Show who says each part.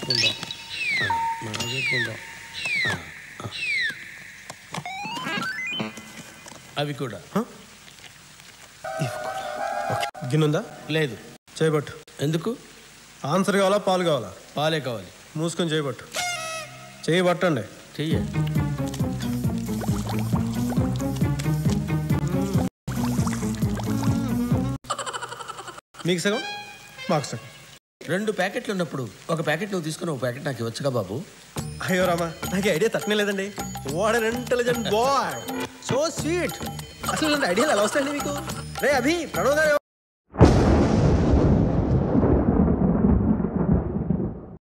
Speaker 1: పెట్టుకుందాం మనం పెట్టుకుందాం అవి కూడా
Speaker 2: గిన్నుందా
Speaker 1: లేదు
Speaker 2: చేయబట్టు
Speaker 1: ఎందుకు
Speaker 2: ఆన్సర్ కావాలా పాలు కావాలా
Speaker 1: పాలే కావాలి
Speaker 2: మూసుకొని చేయబట్టు చేయి పట్టండి
Speaker 1: చెయ్యి
Speaker 2: మీకు సగం మాకు సగం
Speaker 1: రెండు ప్యాకెట్లు ఉన్నప్పుడు ఒక ప్యాకెట్ నువ్వు తీసుకుని ఒక ప్యాకెట్ నాకు ఇవ్వచ్చుగా బాబు
Speaker 2: అయ్యో రామా నాకు ఈ ఐడియా తట్టనే లేదండి what an intelligent boy so sweet అసలు ఇలాంటి ఐడియాలు ఎలా వస్తాయండి మీకు రే అభి ప్రణవ్ గారు